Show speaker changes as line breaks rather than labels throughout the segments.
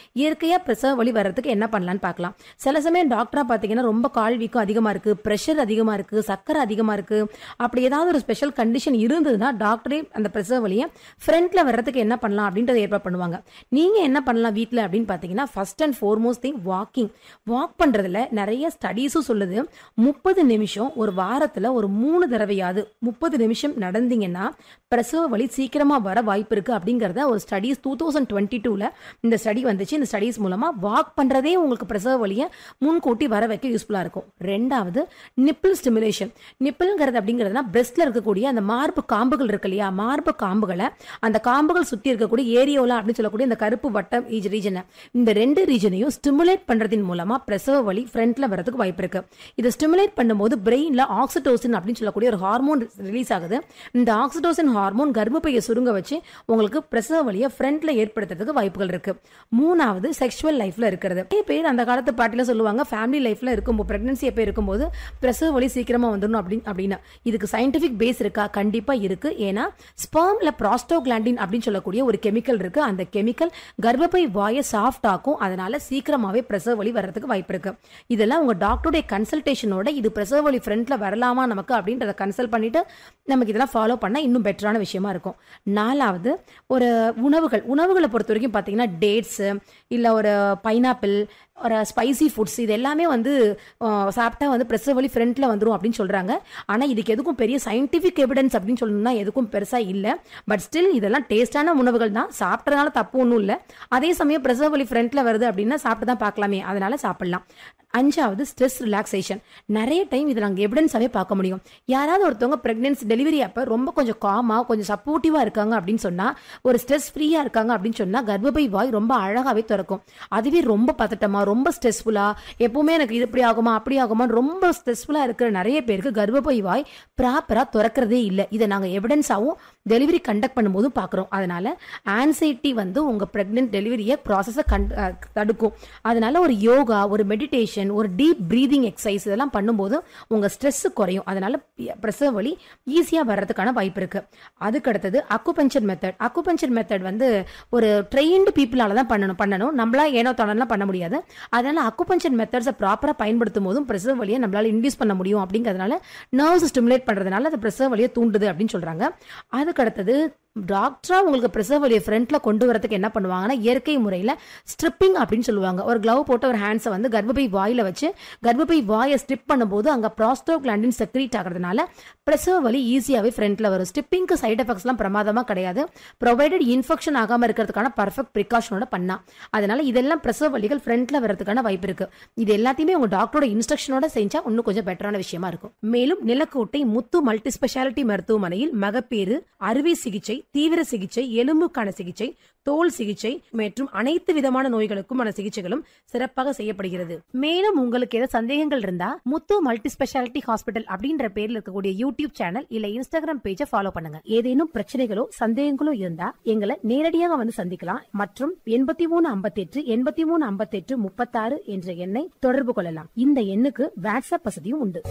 இயற்கையா பிரசவ வலி வர்றதுக்கு என்ன பண்ணலாம்னு பார்க்கலாம் சில சமயம் டாக்டரா பாத்தீங்கன்னா ரொம்ப கால் வீக்கம் அதிகமா இருக்கு பிரஷர் அதிகமா இருக்கு சக்கரை அதிகமா இருக்கு அப்படி ஏதாவது ஒரு ஸ்பெஷல் கண்டிஷன் இருந்ததுன்னா டாக்டரே அந்த பிரசவ வலியை ஃப்ரண்ட்ல வர்றதுக்கு என்ன பண்ணலாம் அப்படின்றத ஏற்பாடு பண்ணுவாங்க நீங்க என்ன பண்ணலாம் வீட்ல அப்படின்னு பாத்தீங்கன்னா first and foremost thing walking walk பண்றதுல நிறைய ஸ்டடீஸும் சொல்லுது முப்பது நிமிஷம் ஒரு வாரத்துல ஒரு மூணு தடவையாவது முப்பது நிமிஷம் நடந்தீங்கன்னா பிரசவ வலி சீக்கிரமா வர வாய்ப்பு இருக்கு அப்படிங்கறத ஒரு ஸ்டடீஸ் டூ தௌசண்ட் டுவெண்ட்டி டூல இந்த ஸ்டடி வந்துச்சு இந்த ஸ்டடீஸ் மூலமா வாக் பண்றதே உங்களுக்கு பிரசவ வலியை முன்கூட்டி வர வைக்க யூஸ்ஃபுல்லா இருக்கும் ரெண்டாவது நிப்பிள் ஸ்டிமுலேஷன் நிப்பிள்ங்கிறது அப்படிங்கிறதுனா பிரஸ்ட்ல இருக்கக்கூடிய அந்த மார்பு காம்புகள் இருக்கு இல்லையா மார்பு காம்புகளை அந்த காம்புகள் சுத்தி இருக்கக்கூடிய ஏரியோலா அப்படின்னு சொல்லக்கூடிய இந்த கருப்பு வட்டம் ரீஜனை இந்த ரெண்டு ரீஜனையும் ஸ்டிமுலேட் பண்றதின் மூலமா பிரசவ வலி ஃப்ரண்ட்ல வரதுக்கு வாய்ப்பு இருக்கு இதை ஸ்டிமுலேட் பண்ணும்போது பிரெயின்ல ஆக்சிடோசின் அப்படின்னு சொல்லக்கூடிய ஒரு ஹார்மோன் ரிலீஸ் ஆகுது இந்த ஆக்சிடோசின் ஹார்மோன் கர்ப்பப்பையை சுருங்க வச்சு உங்களுக்கு பிரசவ வலியை ஃப்ரண்ட்ல ஏற்படுத்துறதுக்கு வாய்ப்புகள் இருக்கு மூணாவது செக்ஷுவல் லைஃப்ல இருக்கிறது நிறைய பேர் அந்த காலத்து பாட்டில சொல்லுவாங்க ஃபேமிலி லைஃப்ல இருக்கும்போது பிரெக்னன்சி எப்போ இருக்கும்போது பிரசவ வலி சீக்கிரமா வந்துடணும் அப்படின்னு அப்படின்னா இதுக்கு சயின்டிபிக் பேஸ் இருக்கா கண்டிப்பா இருக்கு ஏன்னா ஸ்பெர்ம்ல ப்ராஸ்டோகிளாண்டின் அப்படின்னு சொல்லக்கூடிய ஒரு கெமிக்கல் இருக்கு அந்த கெமிக்கல் கர்ப்பப்பை வாயை சாஃப்ட் ஆக்கும் அதனால சீக்கிரமாவே பிரசவ வலி வர்றதுக்கு வாய்ப்பு இருக்கு இதெல்லாம் உங்க டாக்டருடைய கன்சல்டேஷனோட இது பிரசவ வலி ஃப்ரண்ட்ல வரலாமா நமக்கு அப்படின்றத கன்சல்ட் பண்ணிட்டு நமக்கு இதெல்லாம் ஃபாலோ பண்ணா இன்னும் பெட்டரான விஷயமா இருக்கும் நாலாவது ஒரு உணவுகள் உணவுகளை பொறுத்த வரைக்கும் பார்த்தீங்கன்னா டேட்ஸ் இல்லை ஒரு பைனாப்பிள் ஒரு ஸ்பைசி ஃபுட்ஸ் இது எல்லாமே வந்து அஹ், சாப்பிட்டா வந்து பிரசவ வலி ஃப்ரண்ட்ல வந்துரும் அப்படின்னு சொல்றாங்க ஆனா இதுக்கு எதுக்கும் பெரிய சயின்டிபிக் எவிடன்ஸ் அப்படின்னு சொல்லணும்னா எதுக்கும் பெருசா இல்ல பட் ஸ்டில் இதெல்லாம் டேஸ்டான உணவுகள் தான் சாப்பிட்றதுனால தப்பு ஒன்றும் இல்லை அதே சமயம் பிரசவ வலி ஃப்ரண்ட்ல வருது அப்படின்னா சாப்பிட்டு தான் பார்க்கலாமே அதனால சாப்பிடலாம் அஞ்சாவது ஸ்ட்ரெஸ் ரிலாக்ஸேஷன் நிறைய டைம் இதை நாங்கள் எவிடன்ஸாவே பார்க்க முடியும் யாராவது ஒருத்தவங்க பிரெக்னன்சி டெலிவரி அப்போ ரொம்ப கொஞ்சம் காமா கொஞ்சம் சப்போர்ட்டிவா இருக்காங்க அப்படின்னு சொன்னா ஒரு ஸ்ட்ரெஸ் ஃப்ரீயா இருக்காங்க அப்படின்னு சொன்னா கர்ப்பப்பை வாய் ரொம்ப அழகாவே திறக்கும் அதுவே ரொம்ப பதட்டமா ரொம்ப ஸ்ட்ரெஸ்ஃபுல்லா எப்பவுமே எனக்கு இது இப்படி ஆகுமா அப்படி ஆகுமா ரொம்ப ஸ்ட்ரெஸ்ஃபுல்லா இருக்கிற நிறைய பேருக்கு கர்ப்பப்பை வாய் ப்ராப்பரா திறக்கிறதே இல்லை இதை நாங்க எவிடன்ஸாவும் டெலிவரி கண்டக்ட் பண்ணும்போதும் பார்க்குறோம் அதனால ஆன்சைட்டி வந்து உங்க பிரெக்னென்ட் டெலிவரியை ப்ராசஸை கண் அஹ் தடுக்கும் அதனால ஒரு யோகா ஒரு மெடிடேஷன் ஒரு டீப் பிரீதிங் எக்ஸசைஸ் இதெல்லாம் பண்ணும்போது உங்க ஸ்ட்ரெஸ் குறையும் அதனால பி- பிரசவ வலி ஈஸியா வர்றதுக்கான வாய்ப்பு இருக்கு அதுக்கு அடுத்தது அக்குபஞ்சர் மெத்தட் அக்குபஞ்சர் மெத்தட் வந்து ஒரு ட்ரெயின்டு பீப்புளால தான் பண்ணணும் பண்ணணும் நம்மளா ஏனோ தானோலாம் பண்ண முடியாது அதனால அக்குபஞ்சர் மெத்தட்ஸை ப்ராப்பரா பயன்படுத்தும் போதும் பிரசவ வலியை நம்மளால இன்டியூஸ் பண்ண முடியும் அப்படிங்கிறதுனால நர்வ்ஸ் ஸ்டிமுலேட் பண்றதுனால அது பிரசவ வலியை தூண்டுது அப்படின்னு சொல்றாங்க அதுக்கு அடுத்தது டாக்டரா உங்களுக்கு பிரசவ வலியை ஃப்ரண்ட்ல கொண்டு வரதுக்கு என்ன பண்ணுவாங்கன்னா இயற்கை முறையில ஸ்ட்ரிப்பிங் அப்படின்னு சொல்லுவாங்க ஒரு க்ளவ் போட்டு ஒரு ஹேண்ட்ஸை வந்து கர்ப்பப்பை வாயில வச்சு கர்ப்பப்பை வாயை ஸ்ட்ரிப் பண்ணும்போது அங்க ப்ராஸ்டோகிளாண்டின் செக்ரீட் ஆகிறதுனால பிரசவ வலி ஈஸியாவே ஃப்ரண்ட்ல வரும் ஸ்டிப்பிங்க்கு சைட் எஃபெக்ட்ஸ்லாம் பிரமாதமா கிடையாது ப்ரொவைடட் இன்ஃபெக்ஷன் ஆகாம இருக்கிறதுக்கான பர்ஃபெக்ட் ப்ரிகாஷனோட பண்ணா அதனால இதெல்லாம் பிரசவ வலிகள் ஃப்ரண்ட்ல வரதுக்கான வாய்ப்பு இருக்கு இது எல்லாத்தையுமே உங்க டாக்டரோட இன்ஸ்ட்ரக்ஷனோட செஞ்சா இன்னும் கொஞ்சம் பெட்டரான விஷயமா இருக்கும் மேலும் நிலக்கோட்டை முத்து மல்டி ஸ்பெஷாலிட்டி மருத்துவமனையில் மகப்பேறு அறுவை சிகிச்சை தீவிர சிகிச்சை எலும்புக்கான சிகிச்சை தோல் சிகிச்சை மற்றும் அனைத்து விதமான நோய்களுக்குமான சிகிச்சைகளும் சிறப்பாக செய்யப்படுகிறது மேலும் உங்களுக்கு ஏதாவது சந்தேகங்கள் இருந்தா முத்து மல்டி ஸ்பெஷாலிட்டி ஹாஸ்பிட்டல் அப்படின்ற பேர்ல இருக்கக்கூடிய யூடியூப் சேனல் இல்ல இன்ஸ்டாகிராம் பேஜை ஃபாலோ பண்ணுங்க ஏதேனும் பிரச்சனைகளோ சந்தேகங்களோ இருந்தா எங்களை நேரடியாக வந்து சந்திக்கலாம் மற்றும் எண்பத்தி மூணு ஐம்பத்தி எட்டு எண்பத்தி மூணு ஐம்பத்தி எட்டு முப்பத்தாறு என்ற எண்ணை தொடர்பு கொள்ளலாம் இந்த எண்ணுக்கு வாட்ஸ்அப் வசதியும் உண்டு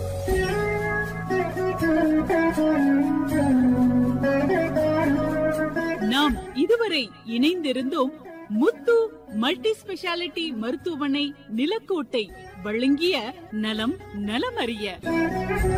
நாம் இதுவரை இணைந்திருந்தோம் முத்து மல்டி ஸ்பெஷாலிட்டி மருத்துவமனை நிலக்கோட்டை வழங்கிய நலம் நலமறிய